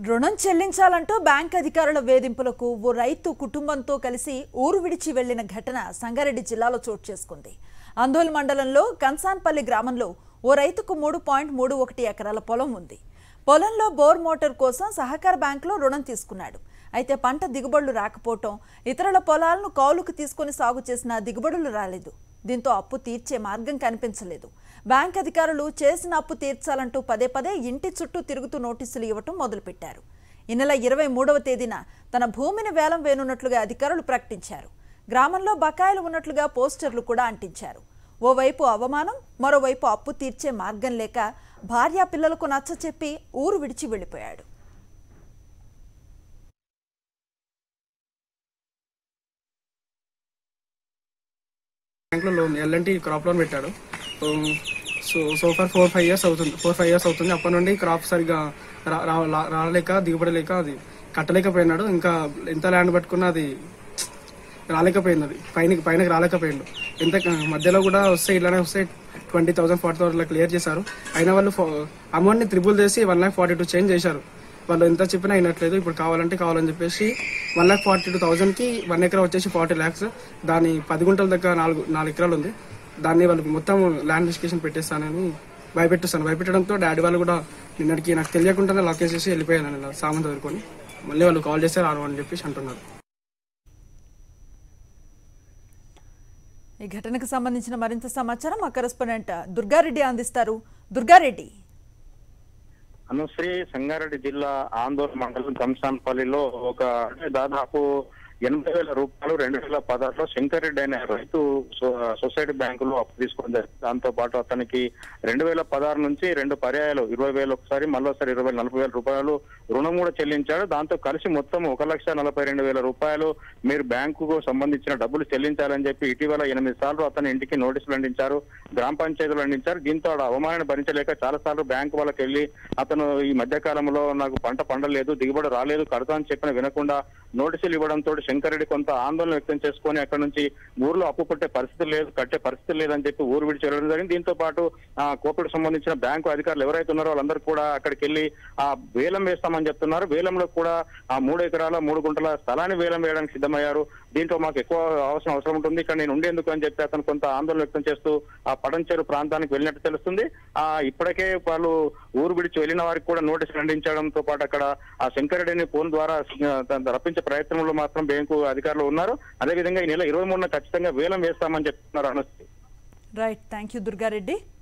రుణం చెల్లించాలంటూ బ్యాంక్ అధికారుల వేధింపులకు ఓ రైతు కుటుంబంతో కలిసి ఊరు విడిచి వెళ్లిన ఘటన సంగారెడ్డి జిల్లాలో చోటు చేసుకుంది అందోల్ మండలంలో కన్సాన్పల్లి గ్రామంలో ఓ రైతుకు మూడు పాయింట్ మూడు ఒకటి ఎకరాల పొలం ఉంది పొలంలో బోర్ మోటార్ కోసం సహకార బ్యాంకులో రుణం తీసుకున్నాడు అయితే పంట దిగుబడులు రాకపోవటం ఇతరుల పొలాలను కౌలుకు తీసుకొని సాగు చేసిన దిగుబడులు రాలేదు దీంతో అప్పు తీర్చే మార్గం కనిపించలేదు బ్యాంక్ అధికారులు చేసిన అప్పు తీర్చాలంటూ పదే పదే ఇంటి చుట్టూ తిరుగుతూ నోటీసులు ఇవ్వటం మొదలుపెట్టారు ఈ నెల ఇరవై మూడవ తేదీన తన భూమిని వేలం వేనున్నట్లుగా అధికారులు ప్రకటించారు గ్రామంలో బకాయిలు ఉన్నట్లుగా పోస్టర్లు కూడా అంటించారు ఓవైపు అవమానం మరోవైపు అప్పు తీర్చే మార్గం లేక భార్యా పిల్లలకు నచ్చచెప్పి ఊరు విడిచి వెళ్ళిపోయాడు బ్యాంక్లో లోన్ ఎల్ఎన్టీ క్రాప్ లోన్ పెట్టాడు so so for four five years అవుతుంది ఫోర్ ఫైవ్ ఇయర్స్ అవుతుంది అప్పటి నుండి క్రాప్ సరిగా రా- రా- రా- రాలేక దిగుబడి లేక అది కట్టలేకపోయినాడు ఇంకా ఎంత ల్యాండ్ పట్టుకున్నా అది రాలేకపోయింది అది పైన పైనకి రాలేకపోయిండు ఎంత మధ్యలో కూడా వస్తే ఇలానే వస్తే twenty thousand forty thousand clear చేశారు అయినా వాళ్ళు అమౌంట్ని త్రిబుల్ చేసి one lakh forty two change చేశారు వాళ్ళు ఎంత చెప్పినా అయినట్లేదు ఇప్పుడు కావాలంటే కావాలని చెప్పేసి వన్ ల్యాక్ ఫార్టీ టూ థౌసండ్కి వన్ ఎకరా వచ్చేసి ఫార్టీ ల్యాక్స్ దాని పది గుంటల దగ్గర నాలుగు నాలుగు ఎకరాలు ఉంది దాన్ని వాళ్ళు మొత్తం ల్యాండ్ రిజిస్ట్రేషన్ పెట్టేస్తానని భయపెట్టిస్తాను భయపెట్టడంతో డాడీ వాళ్ళు కూడా నిన్నటికి నాకు తెలియకుండానే లాక్ చేసేసి వెళ్ళిపోయాను ఇలా సామాన్ చదువుకొని మళ్ళీ వాళ్ళు కాల్ చేస్తే రాను అని చెప్పేసి అంటున్నారు ఈ ఘటనకు సంబంధించిన మరింత సమాచారం మా కరెస్పాండెంట్ దుర్గారెడ్డి అందిస్తారు దుర్గారెడ్డి అనుశ్రీ సంగారెడ్డి జిల్లా ఆందోళన మండలం కంసాన్పల్లిలో ఒక అంటే దాదాపు ఎనభై వేల రూపాయలు రెండు వేల పదహారులో శంకర్ రెడ్డి అనే రైతు సో- సొసైటీ బ్యాంకులో అప్పు తీసుకుంది దాంతో పాటు అతనికి రెండు వేల పదహారు నుంచి రెండు పర్యాయాలు ఇరవై వేలు ఒకసారి మళ్ళీసారి ఇరవై వేల నలభై వేల రూపాయలు రుణం కూడా చెల్లించాడు దాంతో కలిసి మొత్తం ఒక లక్ష నలభై రెండు వేల రూపాయలు మీరు బ్యాంకుకు సంబంధించిన డబ్బులు చెల్లించాలని చెప్పి ఇటీవల ఎనిమిది సార్లు అతని ఇంటికి నోటీసులు అందించారు గ్రామ పంచాయతీలు అందించారు దీంతో ఆడ అవమానాన్ని భరించలేక చాలా సార్లు బ్యాంకు వాళ్ళకి వెళ్ళి అతను ఈ మధ్య కాలంలో నాకు పంట పండలేదు దిగుబడి రాలేదు కడతా అని చెప్పిన వినకుండా నోటీసులు ఇవ్వడంతో శంకరెడ్డి కొంత ఆందోళన వ్యక్తం చేసుకొని అక్కడ నుంచి ఊర్లో అప్పు పుట్టే పరిస్థితి లేదు కట్టే పరిస్థితి లేదని చెప్పి ఊరు విడిచి వెళ్ళడం జరిగింది దీంతో పాటు ఆ కోపికి సంబంధించిన బ్యాంకు అధికారులు ఎవరైతే ఉన్నారో వాళ్ళందరూ కూడా అక్కడికి వెళ్ళి ఆ వేలం వేస్తామని చెప్తున్నారు వేలంలో కూడా ఆ మూడు ఎకరాల మూడు గుంటల స్థలాన్ని వేలం వేయడానికి సిద్ధమయ్యారు దీంట్లో మాకు ఎక్కువ అవసరం అవసరం ఉంటుంది ఇక్కడ నేను ఉండేందుకు అని చెప్పి అతను కొంత ఆందోళన వ్యక్తం చేస్తూ ఆ పడంచేరు ప్రాంతానికి వెళ్ళినట్టు తెలుస్తుంది ఆ ఇప్పటికే వాళ్ళు ఊరు విడిచి వెళ్ళిన వారికి కూడా నోటీసులు అందించడంతో పాటు అక్కడ ఆ శంకరెడ్డిని ఫోన్ ద్వారా ఆ, తన రప్పించే ప్రయత్నంలో మాత్రం బ్యాంకు అధికారులు ఉన్నారు అదేవిధంగా ఈ నెల ఇరవై మూడున ఖచ్చితంగా వేలం వేస్తామని చెప్తున్నారు అనుస్థితి రైట్ థ్యాంక్ యూ దుర్గారెడ్డి